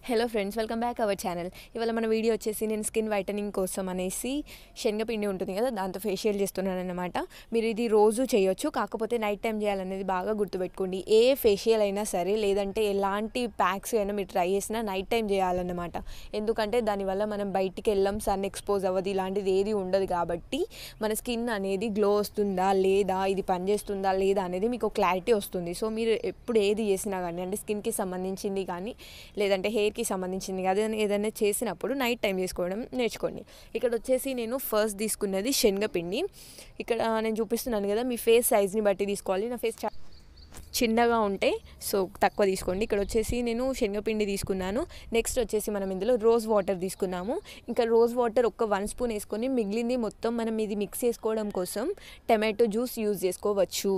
hello friends welcome back our channel ఇవాళ మన video వచ్చేసి నేను స్కిన్ వైటనింగ్ కోసం అనేసి శనగపిండి ఉంటుంది కదా దాంతో ఫేషియల్ చేస్తున్నాను అనమాట మీరు ఇది రోజు చేయొచ్చు కాకపోతే నైట్ టైం చేయాలనేది బాగా గుర్తుపెట్టుకోండి ఏ ఫేషియల్ అయినా సరే లేదంటే ఎలాంటి ప్యాక్స్ అయినా మీరు ట్రై చేసినా నైట్ టైం చేయాలన్నమాట ఎందుకంటే దానివల్ల మనం బయటికి వెళ్ళాం సన్ ఎక్స్పోజ్ అవ్వదు ఇలాంటిది ఏది ఉండదు కాబట్టి మన స్కిన్ అనేది గ్లో వస్తుందా లేదా ఇది పనిచేస్తుందా లేదా అనేది మీకు క్లారిటీ వస్తుంది సో మీరు ఎప్పుడు ఏది చేసినా కానీ అంటే స్కిన్కి సంబంధించింది కానీ లేదంటే హెయిర్కి సంబంధించింది కానీ ఏదైనా ఏదైనా చేసినప్పుడు నైట్ టైం చేసుకోవడం నేర్చుకోండి ఇక్కడ వచ్చేసి నేను ఫస్ట్ తీసుకున్నది శనగపిండి ఇక్కడ నేను చూపిస్తున్నాను కదా మీ ఫేస్ సైజ్ని బట్టి తీసుకోవాలి నా ఫేస్ చా చిన్నగా ఉంటే సో తక్కువ తీసుకోండి ఇక్కడ వచ్చేసి నేను శనగపిండి తీసుకున్నాను నెక్స్ట్ వచ్చేసి మనం ఇందులో రోజ్ వాటర్ తీసుకున్నాము ఇంకా రోజ్ వాటర్ ఒక్క వన్ స్పూన్ వేసుకొని మిగిలింది మొత్తం మనం ఇది మిక్స్ చేసుకోవడం కోసం టమాటో జ్యూస్ యూజ్ చేసుకోవచ్చు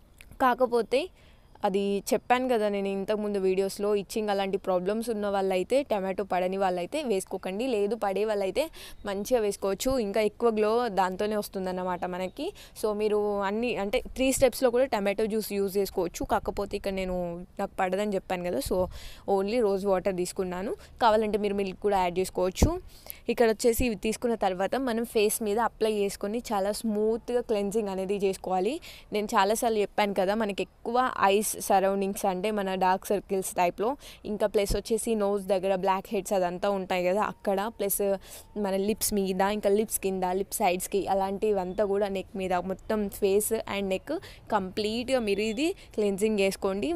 కాకపోతే అది చెప్పాను కదా నేను ఇంతకుముందు వీడియోస్లో ఇచ్చింగ్ అలాంటి ప్రాబ్లమ్స్ ఉన్న వాళ్ళైతే టమాటో పడని వాళ్ళైతే వేసుకోకండి లేదు పడే వాళ్ళైతే మంచిగా వేసుకోవచ్చు ఇంకా ఎక్కువ గ్లో దాంతోనే వస్తుందన్నమాట మనకి సో మీరు అన్ని అంటే త్రీ స్టెప్స్లో కూడా టమాటో జ్యూస్ యూజ్ చేసుకోవచ్చు కాకపోతే ఇక్కడ నేను నాకు పడదని చెప్పాను కదా సో ఓన్లీ రోజ్ వాటర్ తీసుకున్నాను కావాలంటే మీరు మిల్క్ కూడా యాడ్ చేసుకోవచ్చు ఇక్కడ వచ్చేసి ఇవి తీసుకున్న తర్వాత మనం ఫేస్ మీద అప్లై చేసుకొని చాలా స్మూత్గా క్లెన్జింగ్ అనేది చేసుకోవాలి నేను చాలాసార్లు చెప్పాను కదా మనకి ఎక్కువ ఐస్ సరౌండింగ్స్ అంటే మన డార్క్ సర్కిల్స్ టైప్లో ఇంకా ప్లస్ వచ్చేసి నోస్ దగ్గర బ్లాక్ హెడ్స్ అదంతా ఉంటాయి కదా అక్కడ ప్లస్ మన లిప్స్ మీద ఇంకా లిప్స్ కింద లిప్ సైడ్స్కి అలాంటివంతా కూడా నెక్ మీద మొత్తం ఫేస్ అండ్ నెక్ కంప్లీట్గా మీరు ఇది క్లెన్జింగ్ చేసుకోండి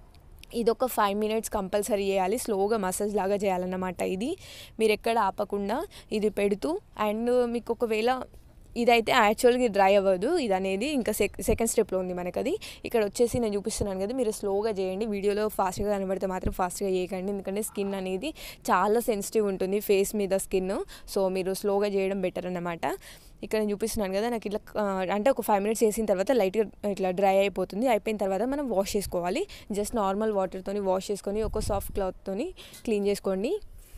ఇది ఒక ఫైవ్ మినిట్స్ కంపల్సరీ చేయాలి స్లోగా మసాజ్ లాగా చేయాలన్నమాట ఇది మీరు ఎక్కడ ఆపకుండా ఇది పెడుతూ అండ్ మీకు ఒకవేళ ఇదైతే యాక్చువల్గా డ్రై అవ్వదు ఇది అనేది ఇంకా సెక్ సెకండ్ స్టెప్లో ఉంది మనకు అది ఇక్కడ వచ్చేసి నేను చూపిస్తున్నాను కదా మీరు స్లోగా చేయండి వీడియోలో ఫాస్ట్గా కనబడితే మాత్రం ఫాస్ట్గా చేయకండి ఎందుకంటే స్కిన్ అనేది చాలా సెన్సిటివ్ ఉంటుంది ఫేస్ మీద స్కిన్ సో మీరు స్లోగా చేయడం బెటర్ అన్నమాట ఇక్కడ నేను చూపిస్తున్నాను కదా నాకు ఇట్లా అంటే ఒక ఫైవ్ మినిట్స్ చేసిన తర్వాత లైట్గా ఇట్లా డ్రై అయిపోతుంది అయిపోయిన తర్వాత మనం వాష్ చేసుకోవాలి జస్ట్ నార్మల్ వాటర్తోని వాష్ చేసుకొని ఒక సాఫ్ట్ క్లాత్తోని క్లీన్ చేసుకోండి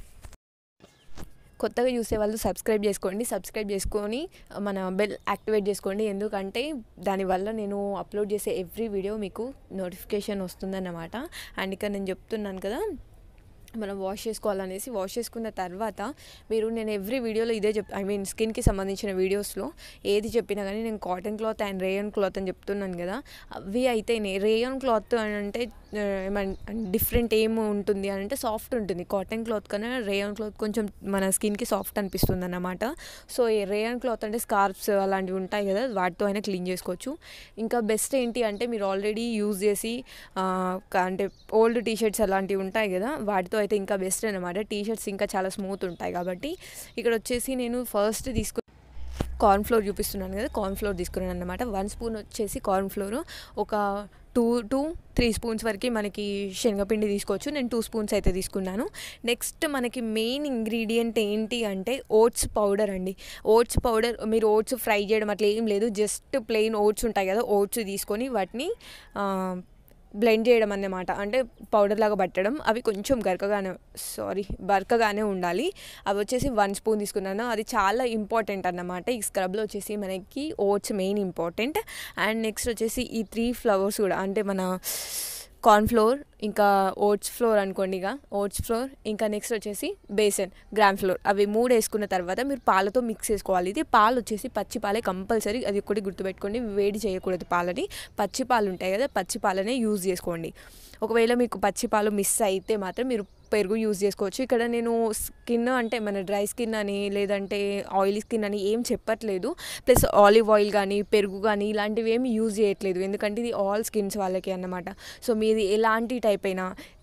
కొత్తగా చూసే వాళ్ళు సబ్స్క్రైబ్ చేసుకోండి సబ్స్క్రైబ్ చేసుకొని మన బెల్ యాక్టివేట్ చేసుకోండి ఎందుకంటే దానివల్ల నేను అప్లోడ్ చేసే ఎవ్రీ వీడియో మీకు నోటిఫికేషన్ వస్తుందన్నమాట అండ్ ఇక్కడ నేను చెప్తున్నాను కదా మనం వాష్ చేసుకోవాలనేసి వాష్ చేసుకున్న తర్వాత మీరు నేను ఎవ్రీ వీడియోలో ఇదే చెప్ ఐ మీన్ స్కిన్కి సంబంధించిన వీడియోస్లో ఏది చెప్పినా కానీ నేను cotton cloth and rayon cloth అని చెప్తున్నాను కదా అవి అయితే రేయన్ క్లాత్ అని అంటే డిఫరెంట్ ఏం ఉంటుంది అని అంటే సాఫ్ట్ ఉంటుంది కాటన్ క్లాత్ కన్నా రేయన్ క్లాత్ కొంచెం మన స్కిన్కి సాఫ్ట్ అనిపిస్తుంది అన్నమాట సో ఈ రేయన్ క్లాత్ అంటే స్కార్ప్స్ అలాంటివి ఉంటాయి కదా వాటితో అయినా క్లీన్ చేసుకోవచ్చు ఇంకా బెస్ట్ ఏంటి అంటే మీరు ఆల్రెడీ యూజ్ చేసి అంటే ఓల్డ్ టీషర్ట్స్ అలాంటివి ఉంటాయి కదా వాటితో అయితే ఇంకా బెస్ట్ అనమాట టీ షర్ట్స్ ఇంకా చాలా స్మూత్ ఉంటాయి కాబట్టి ఇక్కడ వచ్చేసి నేను ఫస్ట్ తీసుకు కార్న్ ఫ్లోర్ చూపిస్తున్నాను కదా కార్న్ ఫ్లోర్ తీసుకున్నాను అనమాట వన్ స్పూన్ వచ్చేసి కార్న్ ఫ్లోర్ ఒక టూ టూ త్రీ స్పూన్స్ వరకు మనకి శనగపిండి తీసుకోవచ్చు నేను టూ స్పూన్స్ అయితే తీసుకున్నాను నెక్స్ట్ మనకి మెయిన్ ఇంగ్రీడియంట్ ఏంటి అంటే ఓట్స్ పౌడర్ అండి ఓట్స్ పౌడర్ మీరు ఓట్స్ ఫ్రై చేయడం అట్లా ఏం లేదు జస్ట్ ప్లెయిన్ ఓట్స్ ఉంటాయి కదా ఓట్స్ తీసుకొని వాటిని బ్లెండ్ చేయడం అన్నమాట అంటే పౌడర్ లాగా పట్టడం అవి కొంచెం గరకగానే సారీ బరకగానే ఉండాలి అవి వచ్చేసి వన్ స్పూన్ తీసుకున్నాను అది చాలా ఇంపార్టెంట్ అన్నమాట ఈ స్క్రబ్లో వచ్చేసి మనకి oats main important and next వచ్చేసి ఈ త్రీ ఫ్లవర్స్ కూడా అంటే మన కార్న్ ఫ్లోర్ ఇంకా ఓట్స్ ఫ్లోర్ అనుకోండి ఇక ఓట్స్ ఫ్లోర్ ఇంకా నెక్స్ట్ వచ్చేసి బేసన్ గ్రామ్ ఫ్లోర్ అవి మూడు వేసుకున్న తర్వాత మీరు పాలతో మిక్స్ చేసుకోవాలి ఇది పాలు వచ్చేసి పచ్చి పాలే కంపల్సరీ అది ఒకటి గుర్తుపెట్టుకోండి వేడి చేయకూడదు పాలని పచ్చి పాలు ఉంటాయి కదా పచ్చి పాలనే యూజ్ చేసుకోండి ఒకవేళ మీకు పచ్చి పాలు మిస్ అయితే మాత్రం మీరు పెరుగు యూజ్ చేసుకోవచ్చు ఇక్కడ నేను స్కిన్ అంటే మన డ్రై స్కిన్ అని లేదంటే ఆయిలీ స్కిన్ అని ఏం చెప్పట్లేదు ప్లస్ ఆలివ్ ఆయిల్ కానీ పెరుగు కానీ ఇలాంటివి ఏమి యూజ్ చేయట్లేదు ఎందుకంటే ఇది ఆల్ స్కిన్స్ వాళ్ళకి అన్నమాట సో మీది ఎలాంటి టైప్ అయినా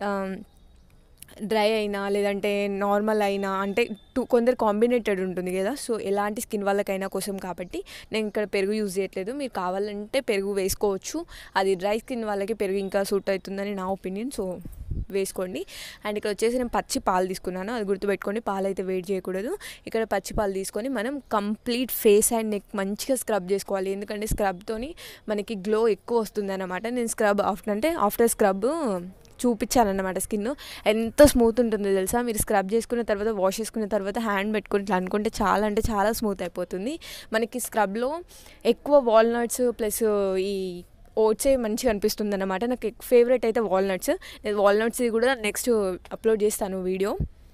డ్రై అయినా లేదంటే నార్మల్ అయినా అంటే టూ కొందరు కాంబినేటెడ్ ఉంటుంది కదా సో ఎలాంటి స్కిన్ వాళ్ళకైనా కోసం కాబట్టి నేను ఇక్కడ పెరుగు యూజ్ చేయట్లేదు మీరు కావాలంటే పెరుగు వేసుకోవచ్చు అది డ్రై స్కిన్ వాళ్ళకి పెరుగు ఇంకా సూట్ అవుతుందని నా ఒపీనియన్ సో వేసుకోండి అండ్ ఇక్కడ వచ్చేసి నేను పచ్చి పాలు తీసుకున్నాను అది గుర్తుపెట్టుకోండి పాలు అయితే వేడి చేయకూడదు ఇక్కడ పచ్చి పాలు తీసుకొని మనం కంప్లీట్ ఫేస్ అండ్ నెక్ మంచిగా స్క్రబ్ చేసుకోవాలి ఎందుకంటే స్క్రబ్తోని మనకి గ్లో ఎక్కువ వస్తుంది అనమాట నేను స్క్రబ్ ఆఫ్టర్ అంటే ఆఫ్టర్ స్క్రబ్ చూపించానన్నమాట స్కిన్ ఎంత స్మూత్ ఉంటుందో తెలుసా మీరు స్క్రబ్ చేసుకున్న తర్వాత వాష్ చేసుకున్న తర్వాత హ్యాండ్ పెట్టుకుని ఇట్లా అనుకుంటే చాలా అంటే చాలా స్మూత్ అయిపోతుంది మనకి స్క్రబ్లో ఎక్కువ వాల్నట్స్ ప్లస్ ఈ ఓట్సే మంచిగా అనిపిస్తుంది అనమాట నాకు ఫేవరెట్ అయితే వాల్నట్స్ నేను వాల్నట్స్ కూడా నెక్స్ట్ అప్లోడ్ చేస్తాను వీడియో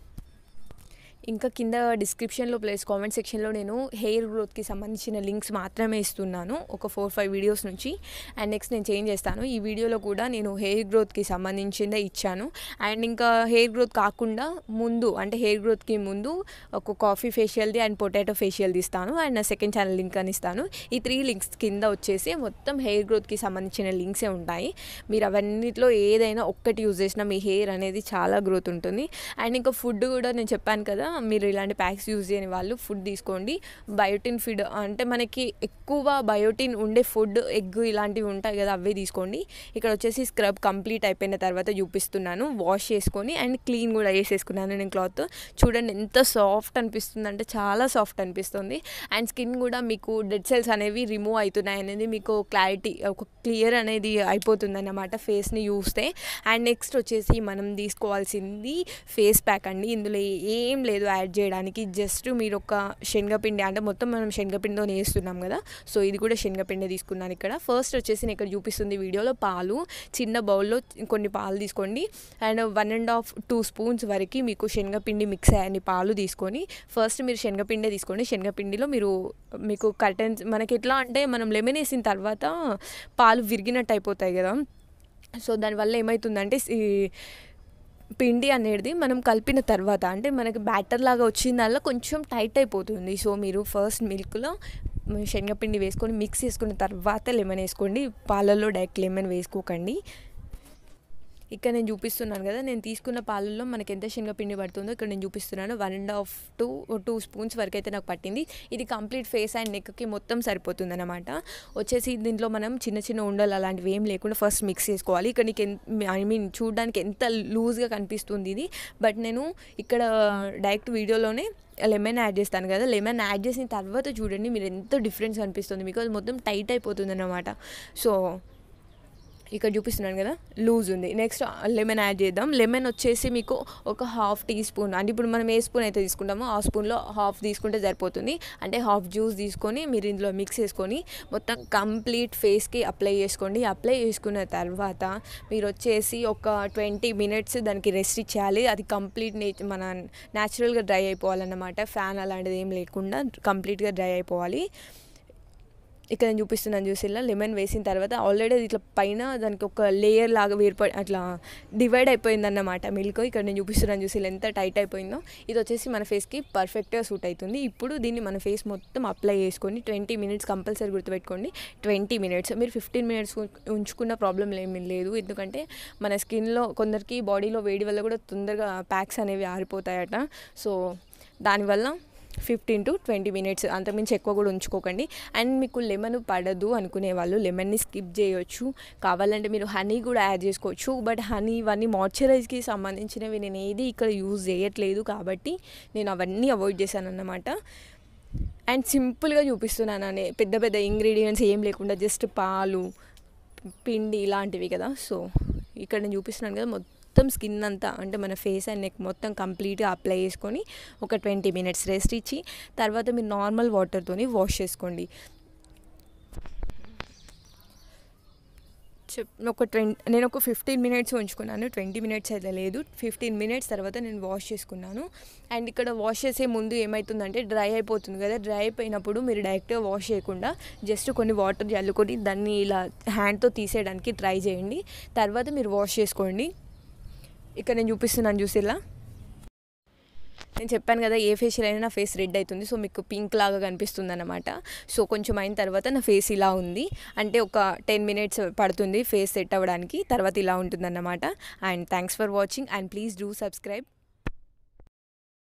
ఇంకా కింద డిస్క్రిప్షన్లో ప్లేస్ కామెంట్ సెక్షన్లో నేను హెయిర్ గ్రోత్కి సంబంధించిన లింక్స్ మాత్రమే ఇస్తున్నాను ఒక ఫోర్ ఫైవ్ వీడియోస్ నుంచి అండ్ నెక్స్ట్ నేను చేంజ్ చేస్తాను ఈ వీడియోలో కూడా నేను హెయిర్ గ్రోత్కి సంబంధించిందే ఇచ్చాను అండ్ ఇంకా హెయిర్ గ్రోత్ కాకుండా ముందు అంటే హెయిర్ గ్రోత్కి ముందు ఒక కాఫీ ఫేషియల్ది అండ్ పొటాటో ఫేషియల్ది ఇస్తాను అండ్ నా సెకండ్ ఛానల్ లింక్ అని ఇస్తాను ఈ త్రీ లింక్స్ కింద వచ్చేసి మొత్తం హెయిర్ గ్రోత్కి సంబంధించిన లింక్సే ఉంటాయి మీరు అవన్నిట్లో ఏదైనా ఒక్కటి యూజ్ చేసినా మీ హెయిర్ అనేది చాలా గ్రోత్ ఉంటుంది అండ్ ఇంకా ఫుడ్ కూడా నేను చెప్పాను కదా మీరు ఇలాంటి ప్యాక్స్ యూజ్ చేయని వాళ్ళు ఫుడ్ తీసుకోండి బయోటిన్ ఫీడ్ అంటే మనకి ఎక్కువ బయోటిన్ ఉండే ఫుడ్ ఎగ్ ఇలాంటివి ఉంటాయి కదా అవే తీసుకోండి ఇక్కడ వచ్చేసి స్క్రబ్ కంప్లీట్ అయిపోయిన తర్వాత చూపిస్తున్నాను వాష్ చేసుకొని అండ్ క్లీన్ కూడా చేసేసుకున్నాను నేను క్లాత్ చూడండి ఎంత సాఫ్ట్ అనిపిస్తుంది అంటే చాలా సాఫ్ట్ అనిపిస్తుంది అండ్ స్కిన్ కూడా మీకు డెడ్ సెల్స్ అనేవి రిమూవ్ అవుతున్నాయి అనేది మీకు క్లారిటీ ఒక క్లియర్ అనేది అయిపోతుంది అన్నమాట ఫేస్ని చూస్తే అండ్ నెక్స్ట్ వచ్చేసి మనం తీసుకోవాల్సింది ఫేస్ ప్యాక్ అండి ఇందులో ఏం లేదు యాడ్ చేయడానికి జస్ట్ మీరు ఒక శనగపిండి అంటే మొత్తం మనం శనగపిండితో వేస్తున్నాం కదా సో ఇది కూడా శనగపిండి తీసుకున్నాను ఇక్కడ ఫస్ట్ వచ్చేసి నేను ఇక్కడ చూపిస్తుంది వీడియోలో పాలు చిన్న బౌల్లో కొన్ని పాలు తీసుకోండి and one and half two spoons వరకు మీకు శనగపిండి మిక్స్ అయ్యని పాలు తీసుకొని ఫస్ట్ మీరు శనగపిండే తీసుకోండి శనగపిండిలో మీరు మీకు కర్టెన్స్ మనకి ఎట్లా అంటే మనం లెమన్ వేసిన తర్వాత పాలు విరిగినట్టు అయిపోతాయి కదా సో దానివల్ల ఏమవుతుందంటే పిండి అనేది మనం కలిపిన తర్వాత అంటే మనకి బ్యాటర్ లాగా వచ్చిందల్లా కొంచెం టైట్ అయిపోతుంది సో మీరు ఫస్ట్ మిల్క్లో శనగపిండి వేసుకొని మిక్స్ చేసుకున్న తర్వాత లెమన్ వేసుకోండి పాలల్లో డైరెక్ట్ లెమన్ వేసుకోకండి ఇక్కడ నేను చూపిస్తున్నాను కదా నేను తీసుకున్న పాలల్లో మనకి ఎంత శనగపిండి పడుతుందో ఇక్కడ నేను చూపిస్తున్నాను one and half to two spoons వరకు అయితే నాకు పట్టింది ఇది కంప్లీట్ ఫేస్ అండ్ నెక్కి మొత్తం సరిపోతుంది అనమాట వచ్చేసి దీంట్లో మనం చిన్న చిన్న ఉండలు అలాంటివి ఏం లేకుండా ఫస్ట్ మిక్స్ చేసుకోవాలి ఇక్కడ నీకు ఐ మీన్ చూడడానికి ఎంత లూజ్గా కనిపిస్తుంది ఇది బట్ నేను ఇక్కడ డైరెక్ట్ వీడియోలోనే లెమన్ యాడ్ చేస్తాను కదా లెమన్ యాడ్ చేసిన తర్వాత చూడండి మీరు ఎంత డిఫరెన్స్ కనిపిస్తుంది మీకు అది మొత్తం టైట్ అయిపోతుంది అనమాట సో ఇక్కడ చూపిస్తున్నాను కదా లూజ్ ఉంది నెక్స్ట్ లెమన్ యాడ్ చేద్దాం లెమన్ వచ్చేసి మీకు ఒక హాఫ్ టీ స్పూన్ అంటే ఇప్పుడు మనం ఏ స్పూన్ అయితే తీసుకుంటామో ఆ స్పూన్లో హాఫ్ తీసుకుంటే సరిపోతుంది అంటే హాఫ్ జ్యూస్ తీసుకొని మీరు ఇందులో మిక్స్ చేసుకొని మొత్తం కంప్లీట్ ఫేస్కి అప్లై చేసుకోండి అప్లై చేసుకున్న తర్వాత మీరు వచ్చేసి ఒక ట్వంటీ మినిట్స్ దానికి రెస్ట్ ఇచ్చేయాలి అది కంప్లీట్ మన న్యాచురల్గా డ్రై అయిపోవాలన్నమాట ఫ్యాన్ అలాంటిది ఏం లేకుండా కంప్లీట్గా డ్రై అయిపోవాలి ఇక్కడ నేను చూపిస్తున్నాను చూసిలా లెమన్ వేసిన తర్వాత ఆల్రెడీ అది ఇట్లా పైన దానికి ఒక లేయర్ లాగా వేర్పడి అట్లా డివైడ్ అయిపోయిందన్నమాట మిల్క్ ఇక్కడ నేను చూపిస్తున్నాను చూసి ఎంత టైట్ అయిపోయిందో ఇది వచ్చేసి మన ఫేస్కి పర్ఫెక్ట్గా సూట్ అవుతుంది ఇప్పుడు దీన్ని మన ఫేస్ మొత్తం అప్లై చేసుకొని ట్వంటీ మినిట్స్ కంపల్సరీ గుర్తుపెట్టుకోండి ట్వంటీ మినిట్స్ మీరు ఫిఫ్టీన్ మినిట్స్ ఉంచుకున్న ప్రాబ్లం ఏమీ లేదు ఎందుకంటే మన స్కిన్లో కొందరికి బాడీలో వేడి వల్ల కూడా తొందరగా ప్యాక్స్ అనేవి ఆరిపోతాయట సో దానివల్ల ఫిఫ్టీన్ టు ట్వంటీ మినిట్స్ అంతకుమించి ఎక్కువ కూడా ఉంచుకోకండి అండ్ మీకు లెమన్ పడదు అనుకునే వాళ్ళు లెమన్ని స్కిప్ చేయొచ్చు కావాలంటే మీరు హనీ కూడా యాడ్ చేసుకోవచ్చు బట్ హనీ ఇవన్నీ మాయిశ్చరైజ్కి సంబంధించినవి నేను ఏది ఇక్కడ యూజ్ చేయట్లేదు కాబట్టి నేను అవన్నీ అవాయిడ్ చేశాను అన్నమాట అండ్ సింపుల్గా చూపిస్తున్నాను అనే పెద్ద పెద్ద ఇంగ్రీడియంట్స్ ఏం లేకుండా జస్ట్ పాలు పిండి ఇలాంటివి కదా సో ఇక్కడ నేను చూపిస్తున్నాను కదా మొత్తం మొత్తం స్కిన్ అంతా అంటే మన ఫేస్ అండ్ నెక్ మొత్తం కంప్లీట్గా అప్లై చేసుకొని ఒక ట్వంటీ మినిట్స్ రెస్ట్ ఇచ్చి తర్వాత మీరు నార్మల్ వాటర్తోని వాష్ చేసుకోండి చెప్ ఒక ట్వంటీ నేను ఒక ఫిఫ్టీన్ మినిట్స్ ఉంచుకున్నాను ట్వంటీ మినిట్స్ అయితే లేదు ఫిఫ్టీన్ మినిట్స్ తర్వాత నేను వాష్ చేసుకున్నాను అండ్ ఇక్కడ వాష్ చేసే ముందు ఏమవుతుందంటే డ్రై అయిపోతుంది కదా డ్రై అయిపోయినప్పుడు మీరు డైరెక్ట్గా వాష్ చేయకుండా జస్ట్ కొన్ని వాటర్ చల్లుకొని దాన్ని ఇలా హ్యాండ్తో తీసేయడానికి ట్రై చేయండి తర్వాత మీరు వాష్ చేసుకోండి ఇక్కడ నేను చూపిస్తున్నాను చూసిలా నేను చెప్పాను కదా ఏ ఫేషియల్ అయినా నా ఫేస్ రెడ్ అవుతుంది సో మీకు పింక్ లాగా కనిపిస్తుంది అనమాట సో కొంచెం అయిన తర్వాత నా ఫేస్ ఇలా ఉంది అంటే ఒక టెన్ మినిట్స్ పడుతుంది ఫేస్ సెట్ అవ్వడానికి తర్వాత ఇలా ఉంటుందన్నమాట and thanks for watching and please do subscribe